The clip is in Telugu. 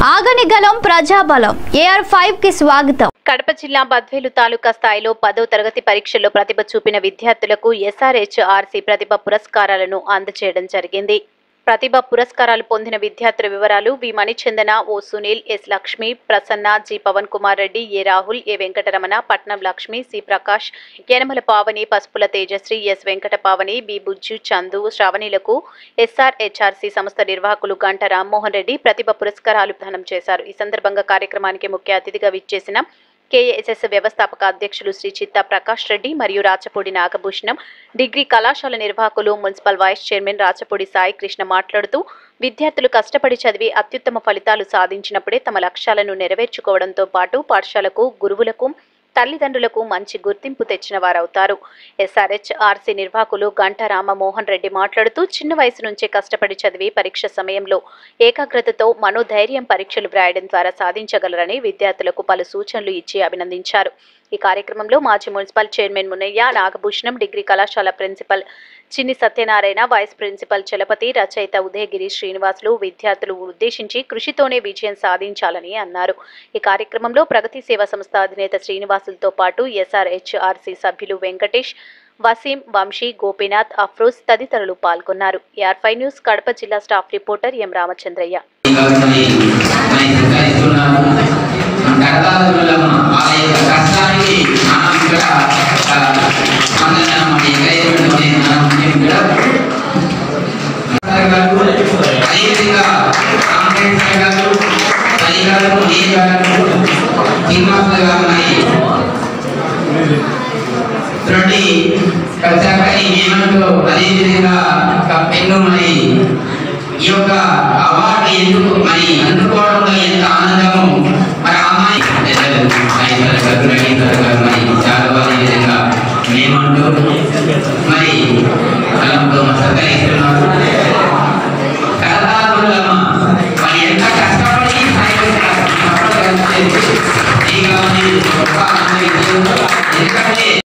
ఆగని గలం ప్రజాబలం ఏఆర్ ఫైవ్ కి స్వాగతం కడప జిల్లా బద్వేలు తాలూకా స్థాయిలో పదో తరగతి పరీక్షల్లో ప్రతిభ చూపిన విద్యార్థులకు ఎస్ఆర్హెచ్ ఆర్సీ ప్రతిభ పురస్కారాలను అందజేయడం జరిగింది ప్రతిభ పురస్కారాలు పొందిన విద్యార్థుల వివరాలు V Manichandana O Sunil S Lakshmi Prasanna G Pavan Kumar Reddy A Rahul A Venkataramana Patnam Lakshmi C Prakash Yanamala Pavani Pasupula Tejasri S Venkata Pavani B Bujju Chandu శ్రావణిలకు ఎస్ఆర్ హెచ్ఆర్సీ సంస్థ నిర్వాహకులు గంట రామ్మోహన్ రెడ్డి ప్రతిభ పురస్కారాలు ప్రదానం చేశారు ఈ సందర్భంగా కార్యక్రమానికి ముఖ్య అతిథిగా విచ్చేసిన కేఏఎస్ఎస్ వ్యవస్థాపక అధ్యక్షులు శ్రీ చిత్తా ప్రకాష్ రెడ్డి మరియు రాచపూడి నాగభూషణం డిగ్రీ కళాశాల నిర్వాహకులు municipal vice chairman Rachapudi Sai Krishna మాట్లాడుతూ విద్యార్థులు కష్టపడి చదివి అత్యుత్తమ ఫలితాలు సాధించినప్పుడే తమ లక్ష్యాలను నెరవేర్చుకోవడంతో పాటు పాఠశాలకు గురువులకు తల్లిదండ్రులకు మంచి గుర్తింపు తెచ్చిన వారవుతారు ఎస్ఆర్హెచ్ ఆర్సీ నిర్వాహకులు గంట రామమోహన్ రెడ్డి మాట్లాడుతూ చిన్న వయసు నుంచే కష్టపడి చదివి పరీక్ష సమయంలో ఏకాగ్రతతో మనోధైర్యం పరీక్షలు వ్రాయడం ద్వారా సాధించగలరని విద్యార్థులకు పలు సూచనలు ఇచ్చి అభినందించారు ఈ కార్యక్రమంలో మాజీ municipal chairman Munayya Nagabhushanam degree కళాశాల principal Chinni Satyanarayana vice principal Chalapathi రచయిత ఉదయగిరి శ్రీనివాసులు విద్యార్థులు ఉద్దేశించి కృషితోనే విజయం సాధించాలని అన్నారు ఈ కార్యక్రమంలో ప్రగతి సేవా సంస్థ అధినేత శ్రీనివాసులతో పాటు ఎస్ఆర్హెచ్ఆర్సీ సభ్యులు వెంకటేష్ వసీం వంశీ గోపీనాథ్ అఫ్రోజ్ తదితరులు పాల్గొన్నారు ఏఆర్ ఫైవ్ న్యూస్ కడప జిల్లా స్టాఫ్ రిపోర్టర్ ఎం రామచంద్రయ్య మరి మరి సహకరిస్తున్నారు మన కర్తాదులను వాళ్ళ యొక్క కష్టానికి మనం ఇక్కడ ఆ, స్పందన మరి ఎంకరేజ్మెంట్ అనేది మనం ఇక్కడ గారు, అదేవిధంగా కాంగ్రెస్ గారు హరి గారు ఏ గారు శ్రీనివాస గారు మరి ఇటువంటి చక్కని నియమంలో అదేవిధంగా ఒక పెన్ను మరి ఈ యొక్క అవార్డు ఎందుకు మరి అందుకోవడం